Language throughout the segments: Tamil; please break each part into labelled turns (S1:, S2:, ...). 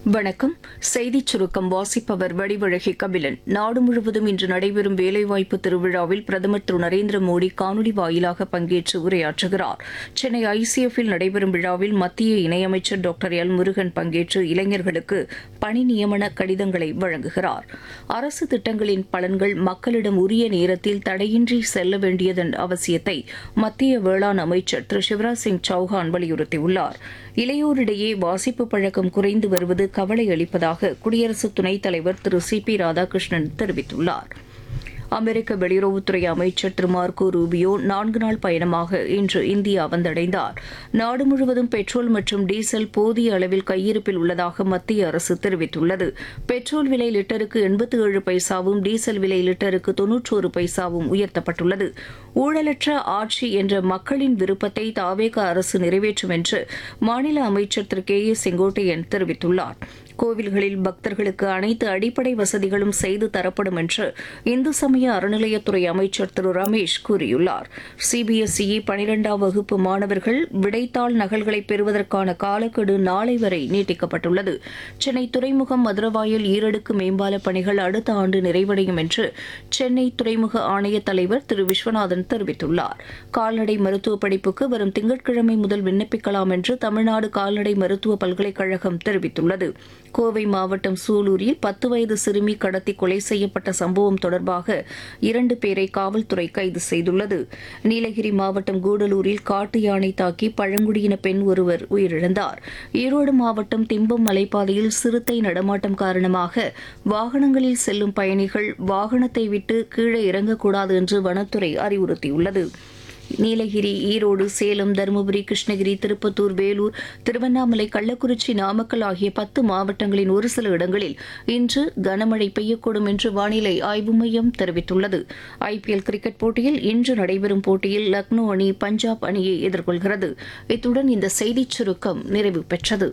S1: வணக்கம் செய்திச் சுருக்கம் வாசிப்பவர் வடிவழகி கபிலன் நாடு முழுவதும் இன்று நடைபெறும் வேலைவாய்ப்பு திருவிழாவில் பிரதமர் திரு நரேந்திர மோடி காணொலி வாயிலாக பங்கேற்று உரையாற்றுகிறார் சென்னை ஐசிஎஃப்பில் நடைபெறும் விழாவில் மத்திய இணையமைச்சர் டாக்டர் எல் முருகன் பங்கேற்று இளைஞர்களுக்கு பணி நியமன கடிதங்களை வழங்குகிறார் அரசு திட்டங்களின் பலன்கள் மக்களிடம் உரிய நேரத்தில் தடையின்றி செல்ல வேண்டியதன் அவசியத்தை மத்திய வேளாண் அமைச்சர் திரு சிவராஜ் சிங் சௌஹான் வலியுறுத்தியுள்ளார் இளையோரிடையே வாசிப்பு பழக்கம் குறைந்து வருவது கவலை அளிப்பதாக குடியரசு துணைத் தலைவர் திரு சி பி ராதாகிருஷ்ணன் தெரிவித்துள்ளார் அமெரிக்க வெளியுறவுத்துறை அமைச்சர் திரு மார்க்கோ ரூபியோ நான்கு நாள் பயணமாக இன்று இந்தியா வந்தடைந்தார் நாடு முழுவதும் பெட்ரோல் மற்றும் டீசல் போதிய அளவில் கையிருப்பில் உள்ளதாக மத்திய அரசு தெரிவித்துள்ளது பெட்ரோல் விலை லிட்டருக்கு எண்பத்தி ஏழு பைசாவும் டீசல் விலை லிட்டருக்கு தொன்னூற்றோரு பைசாவும் உயர்த்தப்பட்டுள்ளது ஊழலற்ற ஆட்சி என்ற மக்களின் விருப்பத்தை தாவேக அரசு நிறைவேற்றும் என்று மாநில அமைச்சர் திரு கே ஏ செங்கோட்டையன் தெரிவித்துள்ளார் கோவில்களில் பக்தர்களுக்கு அனைத்து அடிப்படை வசதிகளும் செய்து தரப்படும் என்று இந்து சமய அறநிலையத்துறை அமைச்சர் திரு ரமேஷ் கூறியுள்ளார் சிபிஎஸ்இ பனிரெண்டாம் வகுப்பு மாணவர்கள் விடைத்தாள் நகல்களை பெறுவதற்கான காலக்கெடு நாளை வரை நீட்டிக்கப்பட்டுள்ளது சென்னை துறைமுகம் மதுரவாயல் ஈரடுக்கு மேம்பால பணிகள் அடுத்த ஆண்டு நிறைவடையும் என்று சென்னை துறைமுக ஆணைய தலைவர் திரு விஸ்வநாதன் தெரிவித்துள்ளார் கால்நடை மருத்துவ படிப்புக்கு வரும் திங்கட்கிழமை முதல் விண்ணப்பிக்கலாம் என்று தமிழ்நாடு கால்நடை மருத்துவ பல்கலைக்கழகம் தெரிவித்துள்ளது கோவை மாவட்டம் சூலூரில் பத்து வயது சிறுமி கடத்தி கொலை செய்யப்பட்ட சம்பவம் தொடர்பாக இரண்டு பேரை காவல்துறை கைது செய்துள்ளது நீலகிரி மாவட்டம் கூடலூரில் காட்டு யானை தாக்கி பழங்குடியின பெண் ஒருவர் உயிரிழந்தார் ஈரோடு மாவட்டம் திம்பம் மலைப்பாதையில் சிறுத்தை நடமாட்டம் காரணமாக வாகனங்களில் செல்லும் பயணிகள் வாகனத்தை விட்டு கீழே இறங்கக்கூடாது என்று வனத்துறை அறிவுறுத்தியுள்ளது நீலகிரி ஈரோடு சேலம் தருமபுரி கிருஷ்ணகிரி திருப்பத்தூர் வேலூர் திருவண்ணாமலை கள்ளக்குறிச்சி நாமக்கல் ஆகிய பத்து மாவட்டங்களின் ஒரு சில இடங்களில் இன்று கனமழை பெய்யக்கூடும் என்று வானிலை ஆய்வு மையம் தெரிவித்துள்ளது ஐபிஎல் கிரிக்கெட் போட்டியில் இன்று நடைபெறும் போட்டியில் லக்னோ அணி பஞ்சாப் அணியை எதிர்கொள்கிறது இத்துடன் இந்த செய்திச் சுருக்கம் நிறைவு பெற்றது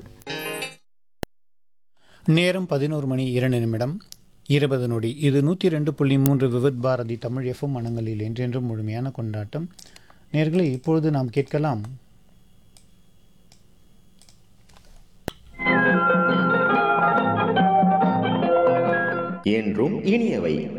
S2: நேரம் பதினோரு மணி இரண்டு நிமிடம் இருபது நொடி இது நூற்றி ரெண்டு புள்ளி மூன்று விவித் பாரதி தமிழ் எஃப்எம் மனங்களில் என்றென்றும் முழுமையான கொண்டாட்டம் நேர்களை இப்பொழுது நாம் கேட்கலாம்
S3: என்றும் இனியவை